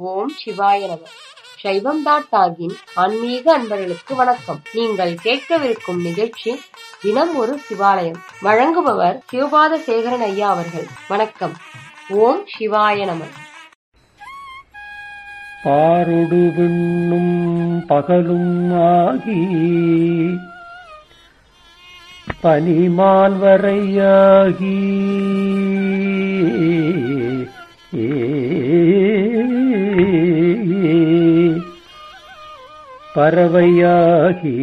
ஓம் சிவாய நம சைவம் டாட் டாகின் ஆன்மீக அன்பர்களுக்கு வணக்கம் நீங்கள் கேட்கவிருக்கும் நிகழ்ச்சி தினம் ஒரு சிவாலயம் வழங்குபவர் சிவபாத சேகரன் ஐயா அவர்கள் வணக்கம் ஓம் சிவாய நம பாரொடு விண்ணும் பகலும் ஆகி பனிமால் வரையாகி பறவையாகி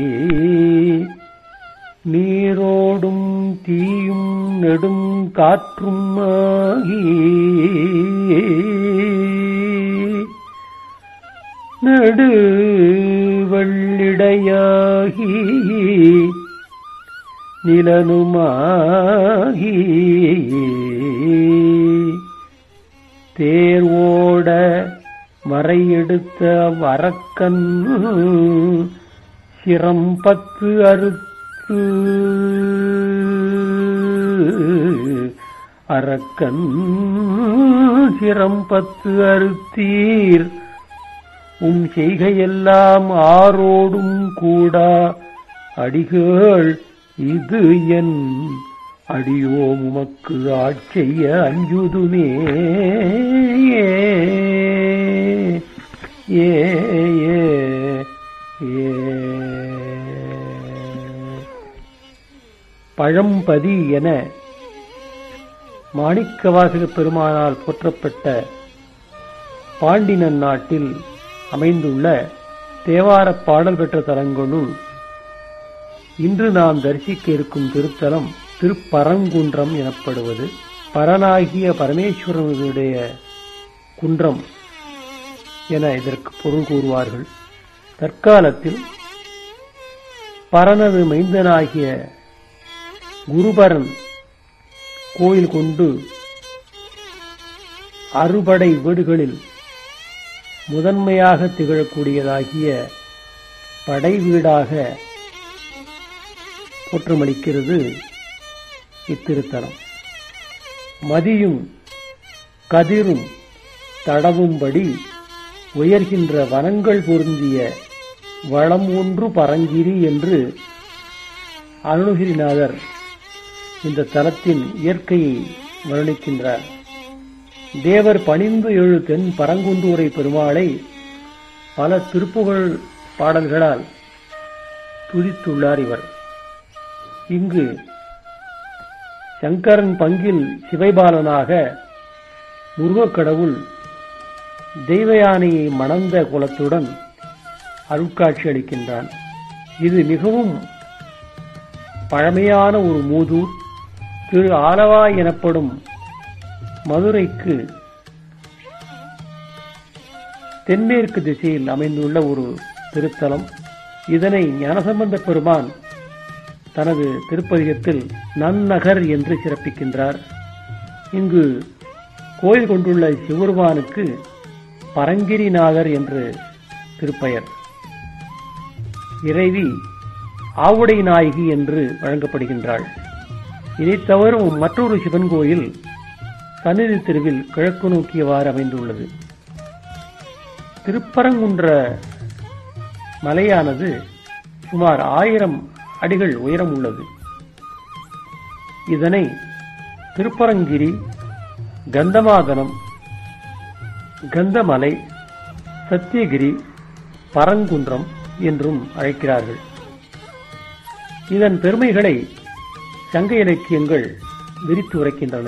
நீரோடும் தீயும் நெடும் காற்றும் ஆகி நடு வெள்ளிடையாகி நிலனுமாகி தேர் ஓட மறையெடுத்த வரக்கன் சிரம் பத்து அறுத்து அரக்கன் சிரம் பத்து அறுத்தீர் உம் செய்கையெல்லாம் ஆரோடும் கூடா அடிகள் இது என் அடியோம் உமக்கு ஆட்செய்ய அஞ்சுதுமே ஏ ஏ ஏ ஏ பழம்பதி என மாணிக்கவாசக பெருமானால் போற்றப்பட்ட பாண்டினன் நாட்டில் அமைந்துள்ள தேவாரப் பாடல் பெற்ற தலங்களுள் இன்று நாம் தரிசிக்க இருக்கும் திருத்தலம் திருப்பரங்குன்றம் எனப்படுவது பரனாகிய பரமேஸ்வரனுடைய குன்றம் என இதற்கு பொருள் கூறுவார்கள் தற்காலத்தில் பரனது மைந்தனாகிய குருபரன் கோயில் கொண்டு அறுபடை வீடுகளில் முதன்மையாக திகழக்கூடியதாகிய படை வீடாக தோற்றமளிக்கிறது இத்திருத்தலம் மதியும் கதிரும் தடவும்படி உயர்கின்ற வனங்கள் பொருந்திய வளம் ஒன்று பரங்கிரி என்று அருணகிரிநாதர் இந்த தலத்தின் இயற்கையை வர்ணிக்கின்றார் தேவர் பணிந்து எழு தென் பரங்குன்றூரை பெருமாளை பல திருப்புகழ் பாடல்களால் துதித்துள்ளார் இவர் இங்கு சங்கரன் பங்கில் சிவைபாலனாக முருகக் கடவுள் தெய்வயானையை மணந்த குலத்துடன் அருட்காட்சி அளிக்கின்றான் இது மிகவும் பழமையான ஒரு மூதூர் திரு ஆலவாய் எனப்படும் மதுரைக்கு தென்மேற்கு திசையில் அமைந்துள்ள ஒரு திருத்தலம் இதனை ஞானசம்பந்த பெருமான் தனது திருப்பதிகத்தில் நன்னகர் என்று சிறப்பிக்கின்றார் இங்கு கோயில் கொண்டுள்ள சிவருமானுக்கு பரங்கிரிநாதர் என்று திருப்பெயர் இறைவி ஆவுடை நாயகி என்று வழங்கப்படுகின்றாள் இதை தவிர மற்றொரு சிவன் கோயில் சந்நிதி தெருவில் கிழக்கு நோக்கியவாறு அமைந்துள்ளது திருப்பரங்குன்ற மலையானது சுமார் ஆயிரம் அடிகள் உயரம் உள்ளது இதனை திருப்பரங்கிரி கந்தமாதனம் கந்தமலை சத்தியகிரி பரங்குன்றம் என்றும் அழைக்கிறார்கள் இதன் பெருமைகளை சங்க இலக்கியங்கள் விரித்து உரைக்கின்றன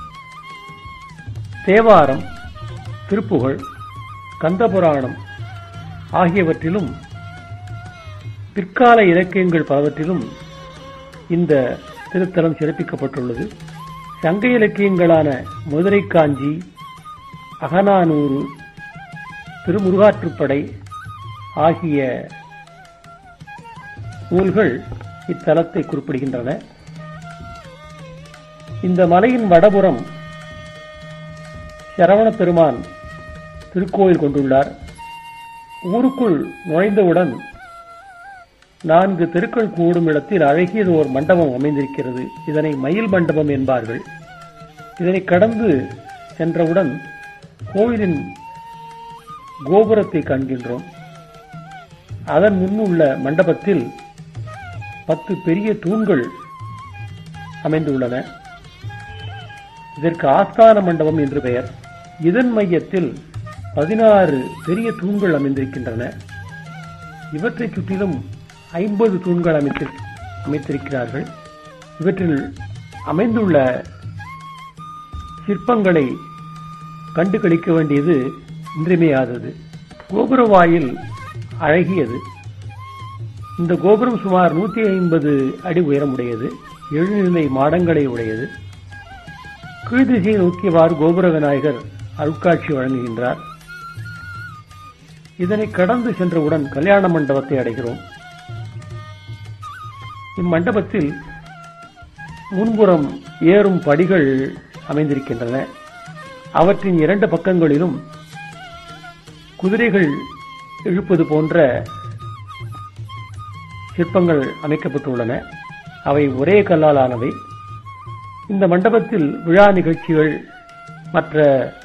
தேவாரம் திருப்புகழ் கந்தபுராணம் ஆகியவற்றிலும் பிற்கால இலக்கியங்கள் பலவற்றிலும் இந்த திருத்தலம் சிறப்பிக்கப்பட்டுள்ளது சங்க இலக்கியங்களான மதுரை காஞ்சி அகநானூறு திருமுருகாற்றுப்படை ஆகிய நூல்கள் இத்தலத்தை குறிப்பிடுகின்றன இந்த மலையின் வடபுறம் சரவண பெருமான் திருக்கோயில் கொண்டுள்ளார் ஊருக்குள் நுழைந்தவுடன் நான்கு தெருக்கள் கூடும் இடத்தில் அழகியது ஒரு மண்டபம் அமைந்திருக்கிறது இதனை மயில் மண்டபம் என்பார்கள் இதனை கடந்து சென்றவுடன் கோவிலின் கோபுரத்தை காண்கின்றோம் அதன் முன்னுள்ள மண்டபத்தில் பத்து பெரிய தூண்கள் அமைந்துள்ளன இதற்கு ஆஸ்தான மண்டபம் என்று பெயர் இதன் மையத்தில் பதினாறு பெரிய தூண்கள் அமைந்திருக்கின்றன இவற்றை சுற்றிலும் ஐம்பது தூண்கள் அமைத்து அமைத்திருக்கிறார்கள் இவற்றில் அமைந்துள்ள சிற்பங்களை கண்டு கழிக்க வேண்டியது இன்றியமையாதது கோபுர வாயில் அழகியது இந்த கோபுரம் சுமார் நூத்தி ஐம்பது அடி உயரமுடையது எழுநிலை மாடங்களை உடையது கீழ்திசையை நோக்கியவாறு கோபுர விநாயகர் அருட்காட்சி வழங்குகின்றார் இதனை கடந்து சென்றவுடன் கல்யாண மண்டபத்தை அடைகிறோம் இம்மண்டபத்தில் முன்புறம் ஏறும் படிகள் அமைந்திருக்கின்றன அவற்றின் இரண்டு பக்கங்களிலும் குதிரைகள் இழுப்பது போன்ற சிற்பங்கள் அமைக்கப்பட்டுள்ளன அவை ஒரே கல்லால் ஆனவை இந்த மண்டபத்தில் விழா நிகழ்ச்சிகள் மற்ற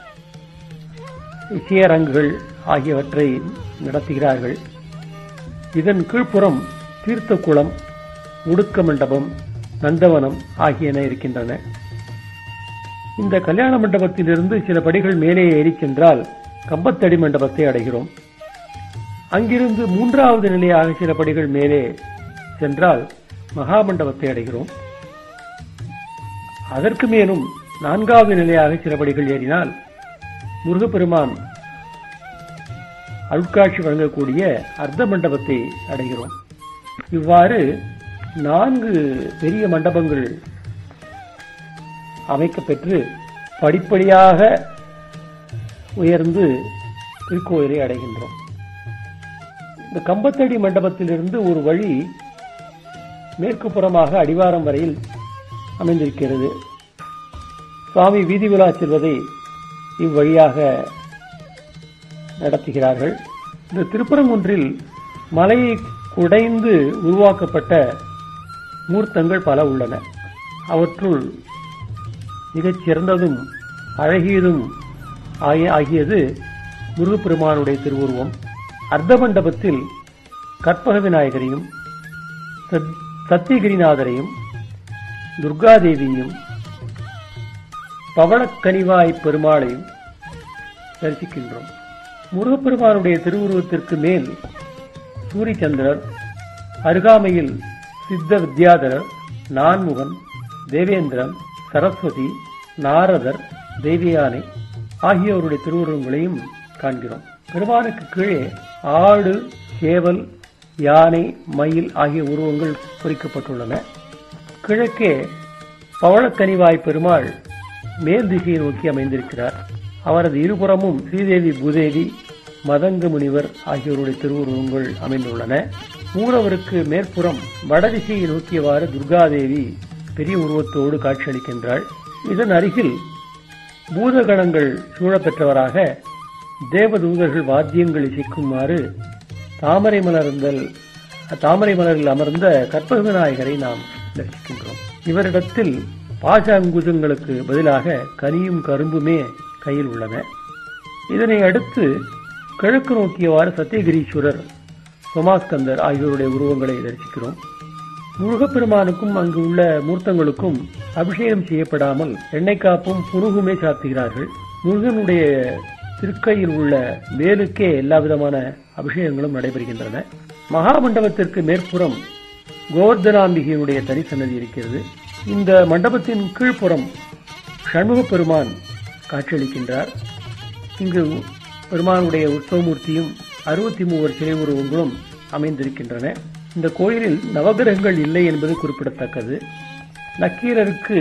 இசையரங்குகள் ஆகியவற்றை நடத்துகிறார்கள் இதன் கீழ்ப்புறம் தீர்த்த குளம் உடுக்க மண்டபம் நந்தவனம் ஆகியன இருக்கின்றன இந்த கல்யாண மண்டபத்திலிருந்து சில படிகள் மேலே ஏறி சென்றால் கம்பத்தடி மண்டபத்தை அடைகிறோம் அங்கிருந்து மூன்றாவது நிலையாக சில படிகள் மேலே சென்றால் மகா மண்டபத்தை அடைகிறோம் அதற்கு மேலும் நான்காவது நிலையாக சில படிகள் ஏறினால் முருகப்பெருமான் அருட்காட்சி வழங்கக்கூடிய அர்த்த மண்டபத்தை அடைகிறோம் இவ்வாறு நான்கு பெரிய மண்டபங்கள் அமைக்கப்பெற்று படிப்படியாக உயர்ந்து திருக்கோயிலை அடைகின்றோம் இந்த கம்பத்தடி மண்டபத்திலிருந்து ஒரு வழி மேற்கு புறமாக அடிவாரம் வரையில் அமைந்திருக்கிறது சுவாமி வீதி விழா செல்வதை இவ்வழியாக நடத்துகிறார்கள் இந்த திருப்பரங்குன்றில் மலையை குடைந்து உருவாக்கப்பட்ட மூர்த்தங்கள் பல உள்ளன அவற்றுள் மிகச் சிறந்ததும் அழகியதும் ஆகிய- ஆகியது முருகப்பெருமானுடைய திருவுருவம் அர்த்த மண்டபத்தில் கற்பக விநாயகரையும் சத்- சத்தியகிரிநாதரையும் துர்காதேவியையும் பவளக்கனிவாய் பெருமாளையும் தரிசிக்கின்றோம் முருகப்பெருமானுடைய திருவுருவத்திற்கு மேல் சூரியச்சந்திரர் அருகாமையில் சித்த வித்யாதரர் நான்முகன் தேவேந்திரன் சரஸ்வதி நாரதர் தேவியானை ஆகியோருடைய திருவுருவங்களையும் காண்கிறோம் பெருமானுக்கு கீழே ஆடு சேவல் யானை மயில் ஆகிய உருவங்கள் பொறிக்கப்பட்டுள்ளன கிழக்கே பவளக்கனிவாய் பெருமாள் மேல் திசையை நோக்கி அமைந்திருக்கிறார் அவரது இருபுறமும் ஸ்ரீதேவி பூதேவி மதங்க முனிவர் ஆகியோருடைய திருவுருவங்கள் அமைந்துள்ளன மூலவருக்கு மேற்புறம் வடதிசையை நோக்கியவாறு துர்காதேவி பெரிய உருவத்தோடு காட்சியளிக்கின்றாள் இதன் அருகில் பூதகணங்கள் சூழப்பெற்றவராக தேவதூதர்கள் வாத்தியங்கள் இசைக்குமாறு தாமரை மலர்ந்தல் தாமரை மலரில் அமர்ந்த கற்பக விநாயகரை நாம் தரிசிக்கின்றோம் இவரிடத்தில் பாச அங்குஜங்களுக்கு பதிலாக கனியும் கரும்புமே கையில் உள்ளன இதனை அடுத்து கிழக்கு நோக்கியவாறு சத்தியகிரீஸ்வரர் சோமாஸ்கந்தர் ஆகியோருடைய உருவங்களை தரிசிக்கிறோம் முருகப்பெருமானுக்கும் அங்கு உள்ள மூர்த்தங்களுக்கும் அபிஷேகம் செய்யப்படாமல் எண்ணெய் காப்பும் புனுகுமே சாத்துகிறார்கள் முருகனுடைய திருக்கையில் உள்ள வேலுக்கே எல்லா விதமான அபிஷேகங்களும் நடைபெறுகின்றன மகாமண்டபத்திற்கு மேற்புறம் கோவர்தனாம்பிகையினுடைய தரிசனதி இருக்கிறது இந்த மண்டபத்தின் கீழ்ப்புறம் சண்முக பெருமான் காட்சியளிக்கின்றார் இங்கு பெருமானுடைய உற்சவமூர்த்தியும் அறுபத்தி மூவர் சிலை உருவங்களும் அமைந்திருக்கின்றன இந்த கோயிலில் நவகிரகங்கள் இல்லை என்பது குறிப்பிடத்தக்கது நக்கீரருக்கு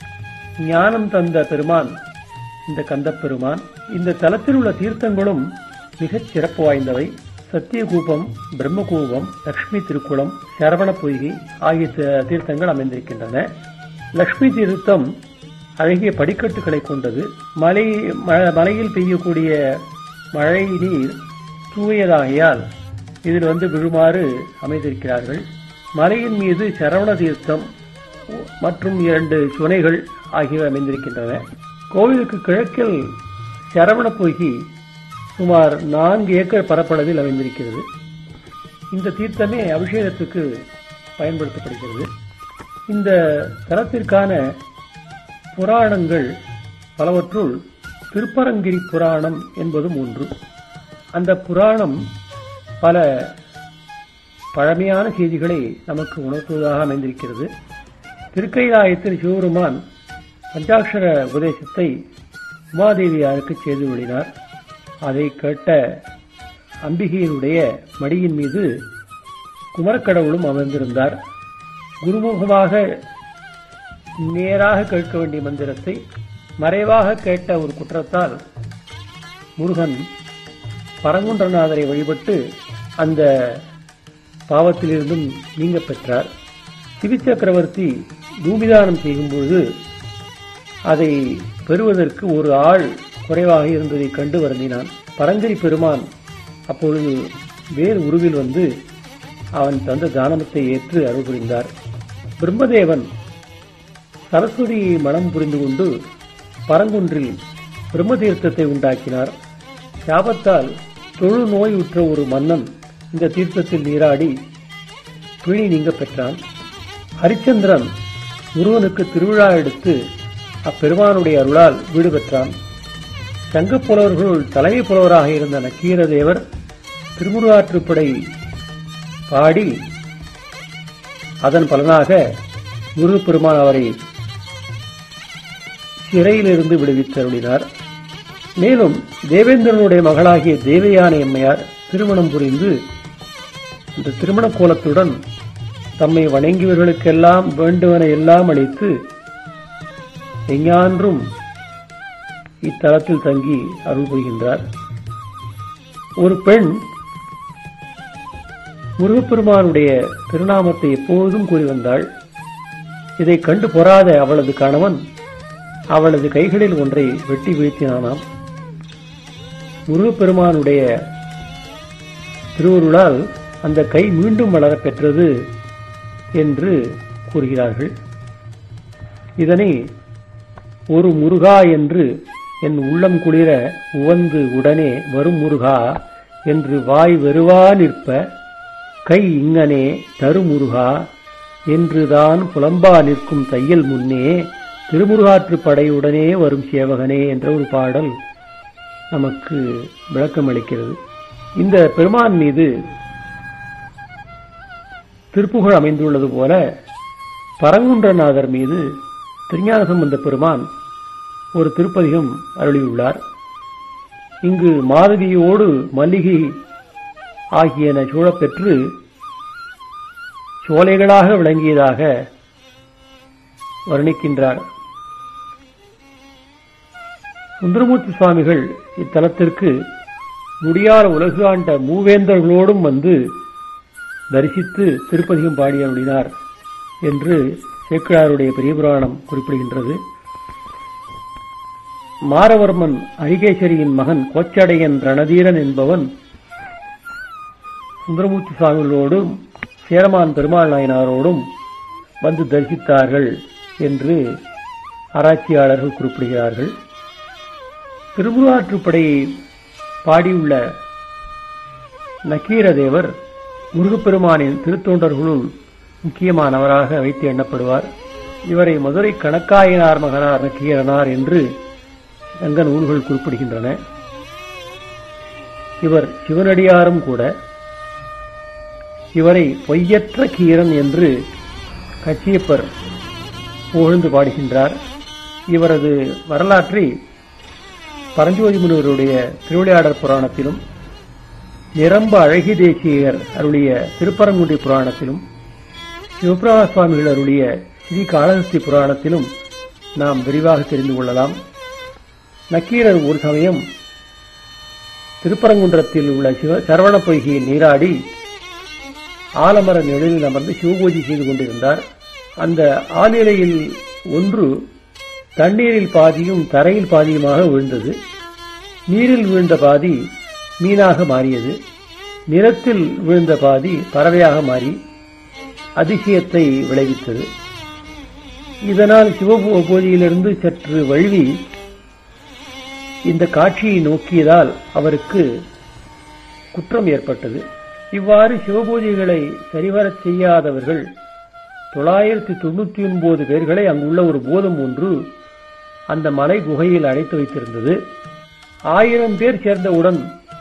ஞானம் தந்த பெருமான் இந்த கந்தப் பெருமான் இந்த தலத்தில் உள்ள தீர்த்தங்களும் மிகச் சிறப்பு வாய்ந்தவை சத்தியகூபம் பிரம்மகூபம் லக்ஷ்மி திருக்குளம் சரவண பொய்கை ஆகிய த- தீர்த்தங்கள் அமைந்திருக்கின்றன லக்ஷ்மி தீர்த்தம் அழகிய படிக்கட்டுகளை கொண்டது மலை ம- மலையில் பெய்யக்கூடிய மழை நீர் தூயதாகையால் இதில் வந்து விழுமாறு அமைந்திருக்கிறார்கள் மலையின் மீது சரவண தீர்த்தம் மற்றும் இரண்டு சுனைகள் ஆகியவை அமைந்திருக்கின்றன கோவிலுக்கு கிழக்கில் சரவண பொய்கி சுமார் நான்கு ஏக்கர் பரப்பளவில் அமைந்திருக்கிறது இந்த தீர்த்தமே அபிஷேகத்துக்கு பயன்படுத்தப்படுகிறது இந்த தலத்திற்கான புராணங்கள் பலவற்றுள் திருப்பரங்கிரி புராணம் என்பதும் ஒன்று அந்த புராணம் பல பழமையான செய்திகளை நமக்கு உணர்த்துவதாக அமைந்திருக்கிறது திருக்கைலாயத்தில் சிவபெருமான் பஞ்சாட்சர உபதேசத்தை உமாதேவியாருக்கு செய்து விடினார் அதை கேட்ட அம்பிகையினுடைய மடியின் மீது குமரக்கடவுளும் அமர்ந்திருந்தார் குருமுகமாக நேராக கேட்க வேண்டிய மந்திரத்தை மறைவாக கேட்ட ஒரு குற்றத்தால் முருகன் பரங்குன்றநாதரை வழிபட்டு அந்த பாவத்திலிருந்தும் நீங்க பெற்றார் சிவி சக்கரவர்த்தி பூமிதானம் செய்யும்பொழுது அதை பெறுவதற்கு ஒரு ஆள் குறைவாக இருந்ததை கண்டு வருந்தினான் பரங்கரி பெருமான் அப்பொழுது வேறு உருவில் வந்து அவன் தந்த தானமத்தை ஏற்று அருள் புரிந்தார் பிரம்மதேவன் சரஸ்வதியை மனம் புரிந்து கொண்டு பரங்குன்றில் பிரம்மதீர்த்தத்தை உண்டாக்கினார் சாபத்தால் தொழு நோய் உற்ற ஒரு மன்னன் இந்த தீர்த்தத்தில் நீராடி பிணி நீங்க பெற்றான் ஹரிச்சந்திரன் முருகனுக்கு திருவிழா எடுத்து அப்பெருமானுடைய அருளால் வீடு பெற்றான் சங்கப் புலவர்களுள் தலைமை புலவராக இருந்த நக்கீரதேவர் திருமுருகாற்றுப்படை பாடி அதன் பலனாக முருகப்பெருமான் அவரை சிறையிலிருந்து விடுவித்தருளினார் மேலும் தேவேந்திரனுடைய மகளாகிய தேவயானை அம்மையார் திருமணம் புரிந்து இந்த திருமண கோலத்துடன் தம்மை வணங்கியவர்களுக்கெல்லாம் வேண்டுவன எல்லாம் அளித்து எஞ்ஞான்றும் இத்தலத்தில் தங்கி அருள் புரிகின்றார் ஒரு பெண் முருகப்பெருமானுடைய திருநாமத்தை எப்போதும் கூறி வந்தாள் இதை கண்டு பொறாத அவளது கணவன் அவளது கைகளில் ஒன்றை வெட்டி வீழ்த்தினானாம் முருகப்பெருமானுடைய திருவருளால் அந்த கை மீண்டும் வளரப் பெற்றது என்று கூறுகிறார்கள் இதனை ஒரு முருகா என்று என் உள்ளம் குளிர உவந்து உடனே வரும் முருகா என்று வாய் வெறுவா நிற்ப கை இங்கனே தருமுருகா என்றுதான் புலம்பா நிற்கும் தையல் முன்னே திருமுருகாற்று படையுடனே வரும் சேவகனே என்ற ஒரு பாடல் நமக்கு விளக்கம் அளிக்கிறது இந்த பெருமான் மீது திருப்புகழ் அமைந்துள்ளது போல பரங்குன்றநாதர் மீது திருஞான சம்பந்த பெருமான் ஒரு திருப்பதிகம் அருளியுள்ளார் இங்கு மாதவியோடு மல்லிகை ஆகியன சூழப்பெற்று சோலைகளாக விளங்கியதாக வர்ணிக்கின்றார் சுந்தரமூர்த்தி சுவாமிகள் இத்தலத்திற்கு முடியாத உலகு ஆண்ட மூவேந்தர்களோடும் வந்து தரிசித்து திருப்பதிகம் பாடி அருளினார் என்று சேக்கிழாருடைய பெரிய புராணம் குறிப்பிடுகின்றது மாரவர்மன் அரிகேசரியின் மகன் கோச்சடையன் ரணதீரன் என்பவன் சுந்தரமூர்த்தி சுவாமிகளோடும் சேரமான் பெருமாள் நாயனாரோடும் வந்து தரிசித்தார்கள் என்று ஆராய்ச்சியாளர்கள் குறிப்பிடுகிறார்கள் திருமுருகாற்றுப்படையை பாடியுள்ள நக்கீரதேவர் முருகப்பெருமானின் திருத்தொண்டர்களுள் முக்கியமானவராக வைத்து எண்ணப்படுவார் இவரை மதுரை கணக்காயனார் மகனார் நக்கீரனார் என்று சங்க நூல்கள் குறிப்பிடுகின்றன இவர் சிவனடியாரும் கூட இவரை பொய்யற்ற கீரன் என்று கச்சியப்பர் புகழ்ந்து பாடுகின்றார் இவரது வரலாற்றை பரஞ்சோதி முனிவருடைய திருவிளையாடற் புராணத்திலும் நிரம்ப அழகி தேசியர் அருளிய திருப்பரங்குடி புராணத்திலும் சிவபிரம சுவாமிகள் அருளிய ஸ்ரீ காளஹஸ்தி புராணத்திலும் நாம் விரிவாக தெரிந்து கொள்ளலாம் நக்கீரர் ஒரு சமயம் திருப்பரங்குன்றத்தில் உள்ள சிவ சரவண பொய்கையில் நீராடி ஆலமர நிழலில் அமர்ந்து சிவபூஜை செய்து கொண்டிருந்தார் அந்த ஆநிலையில் ஒன்று தண்ணீரில் பாதியும் தரையில் பாதியுமாக விழுந்தது நீரில் விழுந்த பாதி மீனாக மாறியது நிலத்தில் விழுந்த பாதி பறவையாக மாறி அதிசயத்தை விளைவித்தது இதனால் சிவபூஜையிலிருந்து சற்று வழுவி இந்த காட்சியை நோக்கியதால் அவருக்கு குற்றம் ஏற்பட்டது இவ்வாறு சிவபூஜைகளை சரிவரச் செய்யாதவர்கள் தொள்ளாயிரத்தி தொண்ணூத்தி ஒன்பது பேர்களை அங்குள்ள ஒரு போதம் ஒன்று அந்த மலை குகையில் அடைத்து வைத்திருந்தது ஆயிரம் பேர் சேர்ந்தவுடன்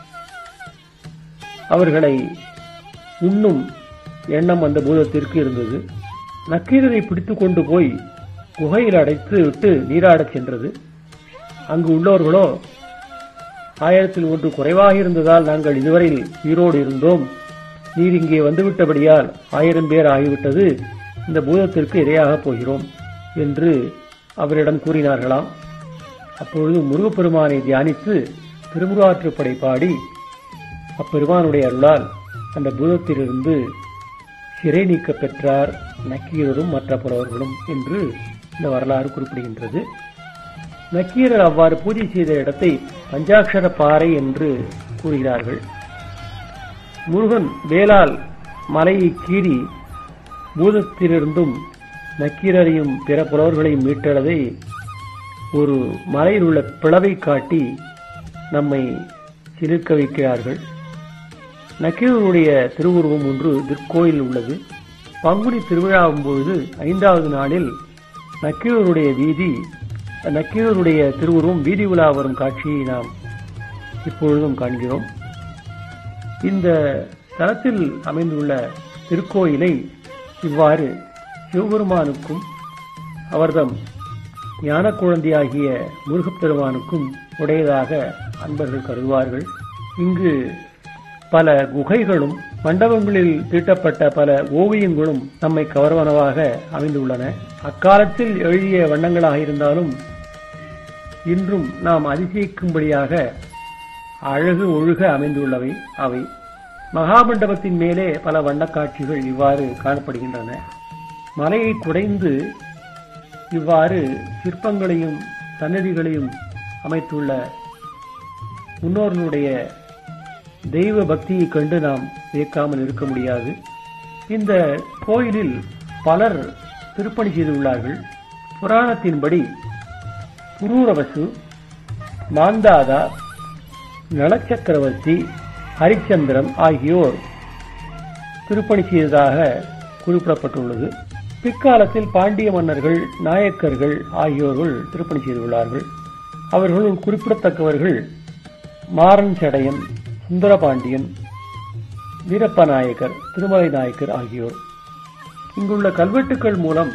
அவர்களை உண்ணும் எண்ணம் அந்த பூதத்திற்கு இருந்தது நக்கீரரை பிடித்துக் கொண்டு போய் குகையில் அடைத்து விட்டு நீராடச் சென்றது அங்கு உள்ளவர்களோ ஆயிரத்தில் ஒன்று குறைவாக இருந்ததால் நாங்கள் இதுவரையில் உயிரோடு இருந்தோம் நீர் இங்கே வந்துவிட்டபடியால் ஆயிரம் பேர் ஆகிவிட்டது இந்த பூதத்திற்கு இரையாக போகிறோம் என்று அவரிடம் கூறினார்களாம் அப்பொழுது முருகப்பெருமானை தியானித்து திருமுருகாற்றுப்படை பாடி அப்பெருமானுடைய அருளால் அந்த பூதத்திலிருந்து சிறை நீக்க பெற்றார் நக்கீரரும் மற்ற புலவர்களும் என்று இந்த வரலாறு குறிப்பிடுகின்றது நக்கீரர் அவ்வாறு பூஜை செய்த இடத்தை பஞ்சாட்சர பாறை என்று கூறுகிறார்கள் முருகன் வேளால் மலையை கீறி பூதத்திலிருந்தும் நக்கீரரையும் பிற புலவர்களையும் மீட்டதை ஒரு மலையில் உள்ள பிளவை காட்டி நம்மை சிலிர்க்க வைக்கிறார்கள் நக்கீரருடைய திருவுருவம் ஒன்று திருக்கோயில் உள்ளது பங்குனி திருவிழாவும் பொழுது ஐந்தாவது நாளில் நக்கீரருடைய வீதி நக்கீரருடைய திருவுருவம் வீதி உலா வரும் காட்சியை நாம் இப்பொழுதும் காண்கிறோம் இந்த தலத்தில் அமைந்துள்ள திருக்கோயிலை இவ்வாறு சிவபெருமானுக்கும் அவர்தம் ஞான குழந்தையாகிய முருகப்பெருமானுக்கும் உடையதாக அன்பர்கள் கருதுவார்கள் இங்கு பல குகைகளும் மண்டபங்களில் தீட்டப்பட்ட பல ஓவியங்களும் நம்மை கவர்வனவாக அமைந்துள்ளன அக்காலத்தில் எழுதிய வண்ணங்களாக இருந்தாலும் இன்றும் நாம் அதிசயிக்கும்படியாக அழகு ஒழுக அமைந்துள்ளவை அவை மகாமண்டபத்தின் மேலே பல வண்ணக்காட்சிகள் இவ்வாறு காணப்படுகின்றன மலையை குடைந்து இவ்வாறு சிற்பங்களையும் சன்னதிகளையும் அமைத்துள்ள முன்னோர்களுடைய தெய்வ பக்தியை கண்டு நாம் வியக்காமல் இருக்க முடியாது இந்த கோயிலில் பலர் திருப்பணி செய்துள்ளார்கள் புராணத்தின்படி புரூரவசு மாந்தாதா நலச்சக்கரவர்த்தி ஹரிச்சந்திரம் ஆகியோர் திருப்பணி செய்ததாக குறிப்பிடப்பட்டுள்ளது பிற்காலத்தில் பாண்டிய மன்னர்கள் நாயக்கர்கள் ஆகியோர்கள் திருப்பணி செய்துள்ளார்கள் அவர்களுள் குறிப்பிடத்தக்கவர்கள் மாறன் சடையன் சுந்தரபாண்டியன் வீரப்ப நாயக்கர் திருமலை நாயக்கர் ஆகியோர் இங்குள்ள கல்வெட்டுக்கள் மூலம்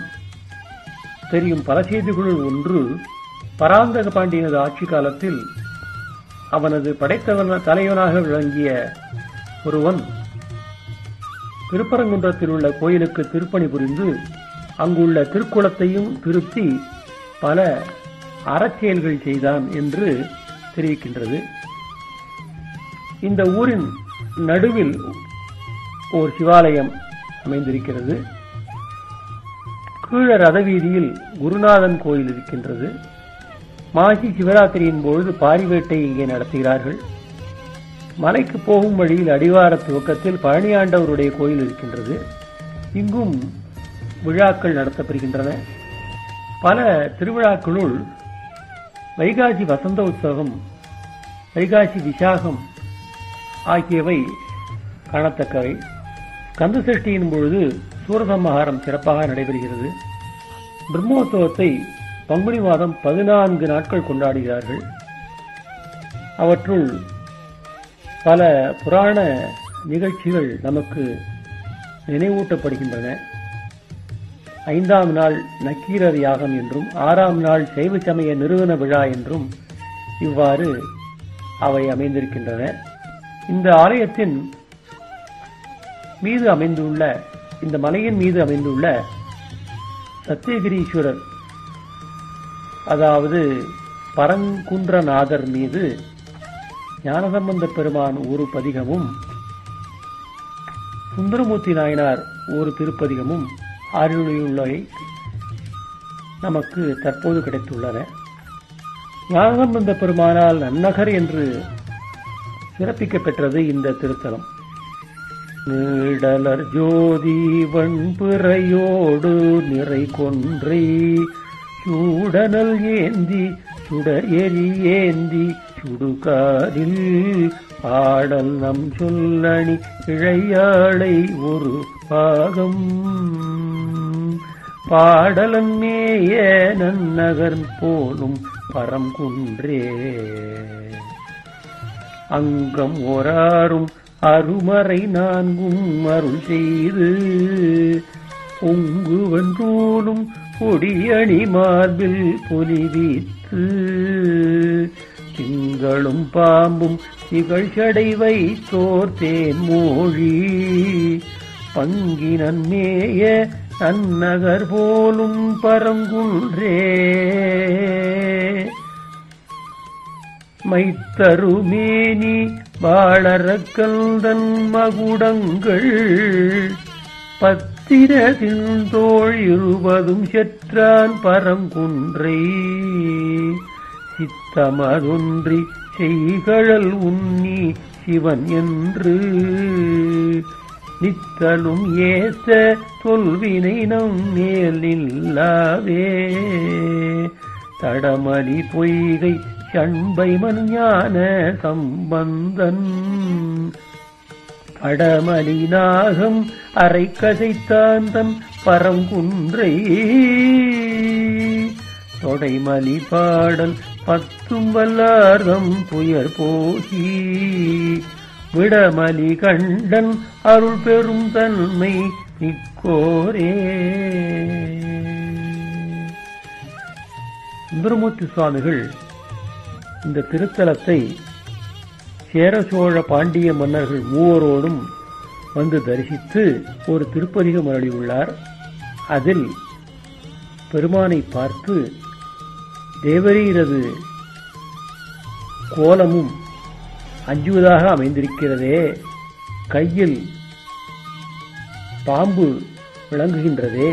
தெரியும் பல செய்திகளுள் ஒன்று பராந்தக பாண்டியனது ஆட்சி காலத்தில் அவனது படைத்தவன தலைவனாக விளங்கிய ஒருவன் திருப்பரங்குன்றத்தில் உள்ள கோயிலுக்கு திருப்பணி புரிந்து அங்குள்ள திருக்குளத்தையும் திருத்தி பல அறச்செயல்கள் செய்தான் என்று தெரிவிக்கின்றது இந்த ஊரின் நடுவில் ஓர் சிவாலயம் அமைந்திருக்கிறது கீழ ரதவீதியில் குருநாதன் கோயில் இருக்கின்றது மாசி சிவராத்திரியின் பொழுது பாரிவேட்டை இங்கே நடத்துகிறார்கள் மலைக்கு போகும் வழியில் அடிவார துவக்கத்தில் பழனியாண்டவருடைய கோயில் இருக்கின்றது இங்கும் விழாக்கள் நடத்தப்படுகின்றன பல திருவிழாக்களுள் வைகாசி வசந்த உற்சவம் வைகாசி விசாகம் ஆகியவை காணத்தக்கவை கந்த சஷ்டியின் பொழுது சூரசம்ஹாரம் சிறப்பாக நடைபெறுகிறது பிரம்மோத்சவத்தை பங்குனி மாதம் பதினான்கு நாட்கள் கொண்டாடுகிறார்கள் அவற்றுள் பல புராண நிகழ்ச்சிகள் நமக்கு நினைவூட்டப்படுகின்றன ஐந்தாம் நாள் நக்கீரர் யாகம் என்றும் ஆறாம் நாள் சைவ சமய நிறுவன விழா என்றும் இவ்வாறு அவை அமைந்திருக்கின்றன இந்த ஆலயத்தின் மீது அமைந்துள்ள இந்த மலையின் மீது அமைந்துள்ள சத்தியகிரீஸ்வரர் அதாவது பரங்குன்றநாதர் மீது ஞானசம்பந்த பெருமான் ஒரு பதிகமும் சுந்தரமூர்த்தி நாயனார் ஒரு திருப்பதிகமும் அருளியுள்ளவை நமக்கு தற்போது கிடைத்துள்ளன ஞானசம்பந்த பெருமானால் நன்னகர் என்று சிறப்பிக்கப் பெற்றது இந்த திருத்தலம் நீடலர் ஜோதி வண்பிறையோடு நிறை கொன்றை சூடனல் ஏந்தி சுடர் எரி ஏந்தி சுடுகாதில் பாடல் நம் சொல்லணி இழையாளை ஒரு பாகம் பாடலன் மேய நன்னகர் போலும் பரங்குன்றே அங்கம் ஒராறும் அருமறை நான்கும் அருள் செய்து பொங்குவன்றூலும் பொடியணி மார்பில் பொலிவித்து திங்களும் பாம்பும் திகழ்ச்சடை வைத்தோர் தேன் மோழி பங்கினன் மேய நன்னகர் போலும் பரங்குன்றே மைத்தருமேனி வாழறக்கல்தன் மகுடங்கள் பத்திரதின் தோள் இருபதும் செற்றான் பரங்குன்றை சித்தமதொன்றி செய்கழல் உன்னி சிவன் என்று நித்தலும் ஏச தொல்வினை நம் மேல் இல்லாவே தடமலி பொய்கை சண்பை மஞ்ஞான சம்பந்தன் அடமலி நாகம் அரை கசைத்தான் தன் பரங்குன்றை தொடைமலி பாடல் பத்தும் வல்லார்தம் துயர் போகி விடமலி கண்டன் அருள் பெரும் தன்மை நிக்கோரே சுந்தரமூர்த்தி சுவாமிகள் இந்த திருத்தலத்தை சேர சோழ பாண்டிய மன்னர்கள் மூவரோடும் வந்து தரிசித்து ஒரு திருப்பதிகம் அருளியுள்ளார் அதில் பெருமானை பார்த்து தேவரீரது கோலமும் அஞ்சுவதாக அமைந்திருக்கிறதே கையில் பாம்பு விளங்குகின்றதே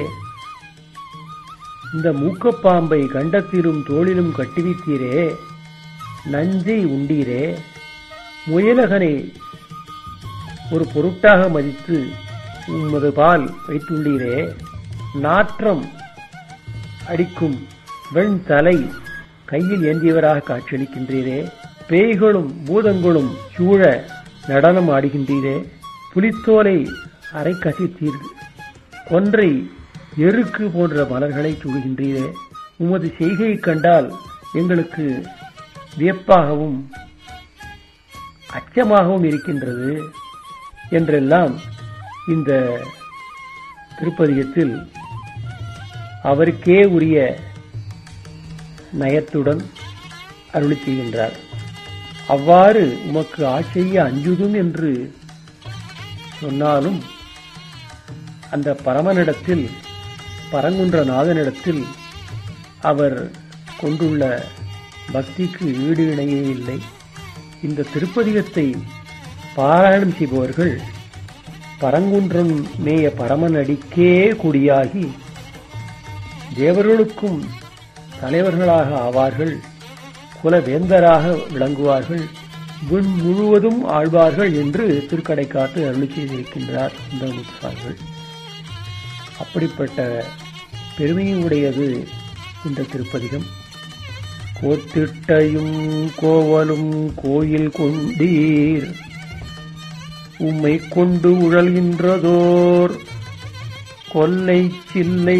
இந்த மூக்கப்பாம்பை கண்டத்திலும் தோளிலும் கட்டுவித்தீரே நஞ்சை உண்டீரே முயலகனை ஒரு பொருட்டாக மதித்து உமது பால் வைத்துள்ளீரே நாற்றம் அடிக்கும் வெண் தலை கையில் ஏந்தியவராக காட்சியளிக்கின்றீரே பேய்களும் பூதங்களும் சூழ நடனம் ஆடுகின்றீரே புலித்தோலை அரை கசித்தீர் கொன்றை எருக்கு போன்ற மலர்களை சூடுகின்றீரே உமது செய்கையை கண்டால் எங்களுக்கு வியப்பாகவும் அச்சமாகவும் இருக்கின்றது என்றெல்லாம் இந்த திருப்பதிகத்தில் அவருக்கே உரிய நயத்துடன் அருளி செய்கின்றார் அவ்வாறு உமக்கு ஆட்சிய அஞ்சுதும் என்று சொன்னாலும் அந்த பரமனிடத்தில் பரங்குன்ற நாதனிடத்தில் அவர் கொண்டுள்ள பக்திக்கு ஈடு இணையே இல்லை இந்த திருப்பதிகத்தை பாராயணம் செய்பவர்கள் பரங்குன்றம் மேய பரமன் அடிக்கே குடியாகி தேவர்களுக்கும் தலைவர்களாக ஆவார்கள் குலவேந்தராக விளங்குவார்கள் விண் முழுவதும் ஆழ்வார்கள் என்று திருக்கடைக்காட்டு அருளி செய்திருக்கின்றார் சுந்தரமுத்தார்கள் அப்படிப்பட்ட பெருமையுடையது இந்த திருப்பதிகம் கோத்திட்டையும் கோவலும் கோயில் கொண்டீர் உம்மை கொண்டு உழல்கின்றதோர் கொல்லை சில்லை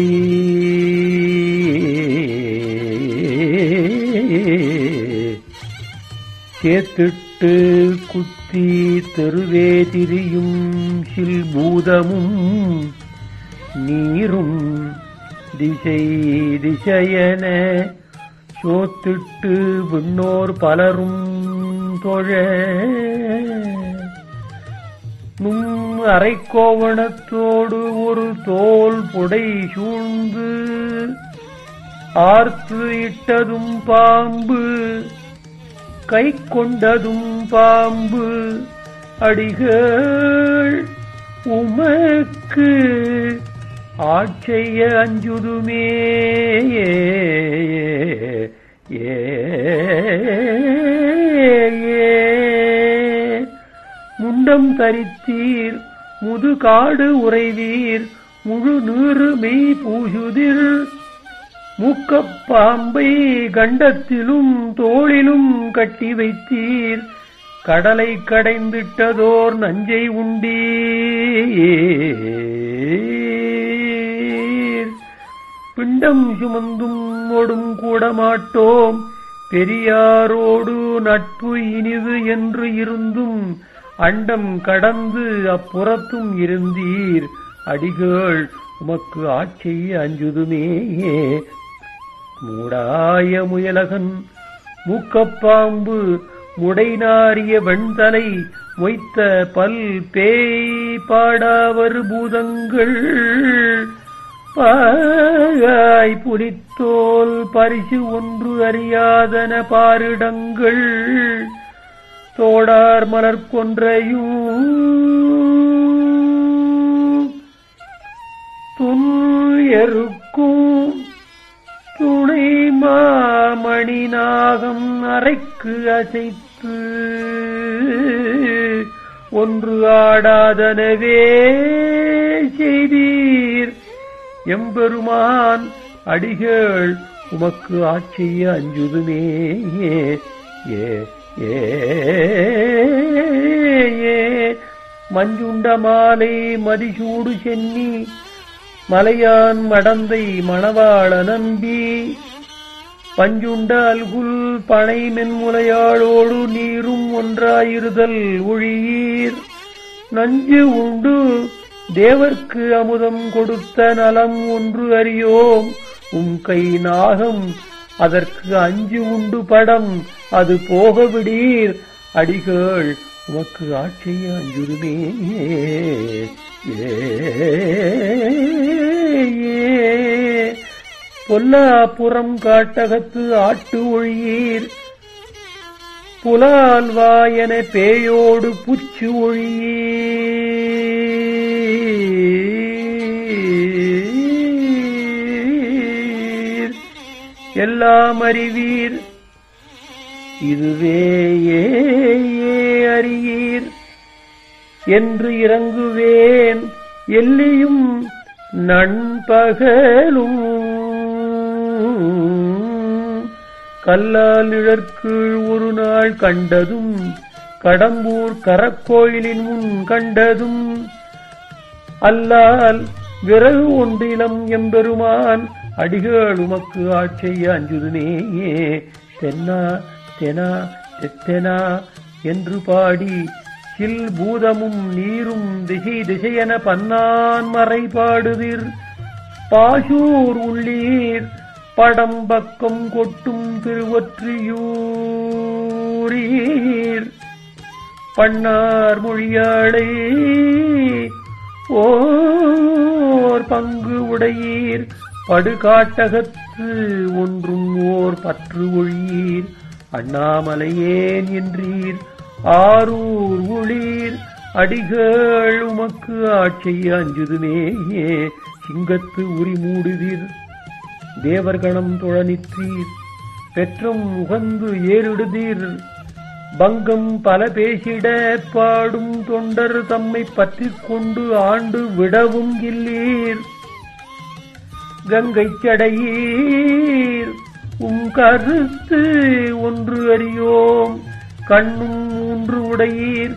சேத்திட்டு குத்தி தெருவே திரியும் சில்பூதமும் நீரும் திசை திசையன சோத்திட்டு விண்ணோர் பலரும் தொழ நும் அரைக்கோவணத்தோடு ஒரு தோல் புடை சூழ்ந்து ஆர்த்து இட்டதும் பாம்பு கை கொண்டதும் பாம்பு அடிகள் உமக்கு ஆட்செய்ய அஞ்சுதுமே ஏ முண்டம் தரித்தீர் முதுகாடு உறைவீர் முழு நீறு மெய் பூசுதிர் மூக்கப்பாம்பை கண்டத்திலும் தோளிலும் கட்டி வைத்தீர் கடலை கடைந்திட்டதோர் நஞ்சை உண்டீர் பிண்டம் சுமந்தும் ஒடும் கூட மாட்டோம் பெரியாரோடு நட்பு இனிது என்று இருந்தும் அண்டம் கடந்து அப்புறத்தும் இருந்தீர் அடிகள் உமக்கு ஆட்சி அஞ்சுதுமே மூடாய முயலகன் மூக்கப்பாம்பு முடைநாரிய வெண்தலை மொய்த்த பல் பேய் பாடாவர் பூதங்கள் பாகாய் புலித்தோல் பரிசு ஒன்று அறியாதன பாரிடங்கள் தோடார் மலர் கொன்றையும் துயருக்கும் துணை மாமணி நாகம் அரைக்கு அசைத்து ஒன்று ஆடாதனவே செய்தீர் எம்பெருமான் அடிகள் உமக்கு ஆட்சிய அஞ்சுதுமே ஏ ஏ ஏ ஏ மஞ்சுண்ட மாலை மதிசூடு சென்னி மலையான் மடந்தை மணவாள நம்பி பஞ்சுண்ட அல்குல் பனை மென்முலையாளோடு நீரும் ஒன்றாயிருதல் ஒழியீர் நஞ்சு உண்டு தேவர்க்கு அமுதம் கொடுத்த நலம் ஒன்று அறியோம் உம் கை நாகம் அதற்கு அஞ்சு உண்டு படம் அது போக விடீர் அடிகள் உமக்கு ஆட்சிய அஞ்சுருமே ஏ பொல்லாப்புறம் காட்டகத்து ஆட்டு ஒழியீர் புலால் வாயன பேயோடு புச்சு ஒழியீர் எல்லாம் அறிவீர் இதுவே ஏ ஏ அறியீர் என்று இறங்குவேன் எல்லியும் நண்பகலும் கல்லால் இழற்கீழ் ஒரு நாள் கண்டதும் கடம்பூர் கரக்கோயிலின் முன் கண்டதும் அல்லால் விறகு ஒன்றிலம் எம்பெருமான் அடிகள் உமக்கு ஆட்சிய அஞ்சுதுனேயே தென்னா தெனா தெத்தெனா என்று பாடி சில் பூதமும் நீரும் திசை திசையென பன்னான் மறை பாடுதிர் பாசூர் உள்ளீர் படம் பக்கம் கொட்டும் திருவொற்றியூரீர் பண்ணார் மொழியாளை ஓர் பங்கு உடையீர் படுகாட்டகத்து ஒன்றும் ஓர் பற்று ஒழியீர் அண்ணாமலையேன் என்றீர் ஆரூர் ஒளீர் அடிகள் உமக்கு ஆட்சிய அஞ்சுதுமே சிங்கத்து உரி மூடுதீர் தேவர்கணம் தொழனித்தீர் பெற்றும் உகந்து ஏறிடுதீர் பங்கம் பல பேசிட பாடும் தொண்டர் தம்மை பற்றிக் கொண்டு ஆண்டு விடவும் இல்லீர் கங்கை சடையீர் உம் கருத்து ஒன்று அறியோம் கண்ணும் மூன்று உடையீர்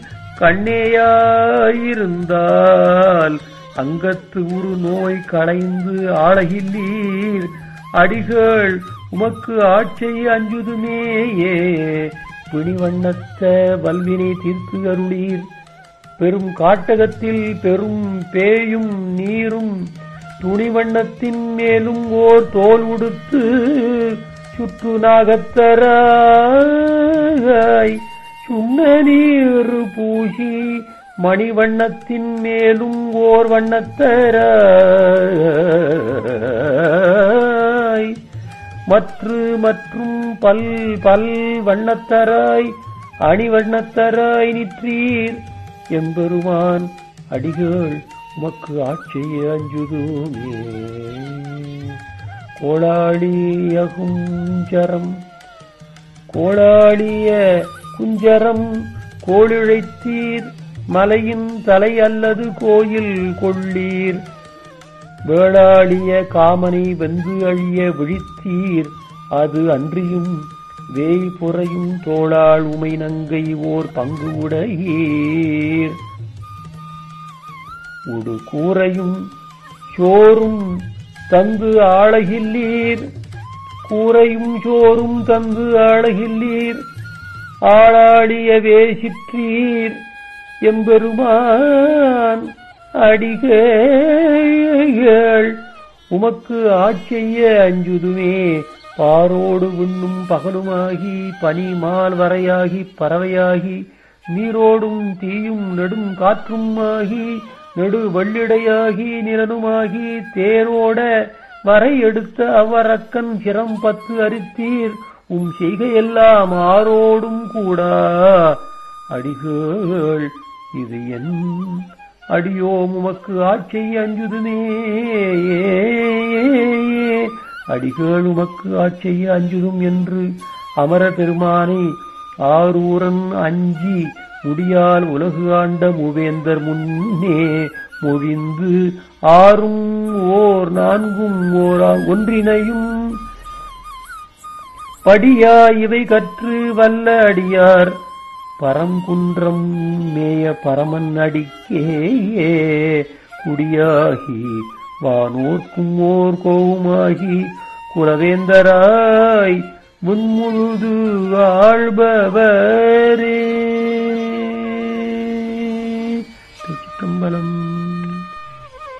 கண்ணேயாயிருந்தால் அங்கத்து ஒரு நோய் களைந்து ஆளகில்லீர் அடிகள் உமக்கு ஆட்சை அஞ்சுதுமேயே பிணிவண்ணத்த வல்வினை தீர்த்து அருளீர் பெரும் காட்டகத்தில் பெரும் பேயும் நீரும் துணிவண்ணத்தின் மேலும் ஓர் தோல் உடுத்து சுற்று நாகத்தராய் சுண்ண நீர் பூசி மணிவண்ணத்தின் மேலும் ஓர் வண்ணத்தராய் மற்று மற்றும் பல் பல் வண்ணத்தராய் அணிவண்ணத்தராய் நிற்றீர் எம்பெருமான் அடிகள் உமக்கு ஆட்சிய அஞ்சுதுமே கோளாளிய குஞ்சரம் கோளாளிய குஞ்சரம் கோளிழைத்தீர் மலையின் தலை அல்லது கோயில் கொள்ளீர் வேளாளிய காமனை வெந்து அழிய விழித்தீர் அது அன்றியும் வேய் புறையும் தோளாள் உமை நங்கை ஓர் பங்கு உடையீர் உடு கூரையும் சோறும் தந்து ஆளகில்லீர் கூரையும் சோறும் தந்து ஆளகில்லீர் ஆளாடியவே சிற்றீர் எம்பெருமான் அடிகள் உமக்கு ஆட்செய்ய அஞ்சுதுமே பாரோடு விண்ணும் பகலுமாகி பனி மால் வரையாகி பறவையாகி நீரோடும் தீயும் நெடும் காற்றும் ஆகி நெடு வெள்ளிடையாகி நிலனுமாகி தேரோட வரை எடுத்த அவ்வரக்கன் சிரம் பத்து அரித்தீர் உம் செய்கையெல்லாம் ஆரோடும் கூடா அடிகள் இது என் அடியோம் உமக்கு ஆட்சை அஞ்சுதுமே அடிகள் உமக்கு ஆட்சை அஞ்சுதும் என்று அமர பெருமானை ஆரூரன் அஞ்சி முடியால் உலகு ஆண்ட மூவேந்தர் முன்னே மொழிந்து ஆறும் ஓர் நான்கும் ஓரா ஒன்றினையும் படியா இவை கற்று வல்ல அடியார் பரங்குன்றம் மேய பரமன் அடிக்கே குடியாகி வானோர்க்கும் ஓர் கோவுமாகி குலவேந்தராய் முன்முழுது ஆழ்பவரே திருச்சிற்றம்பலம்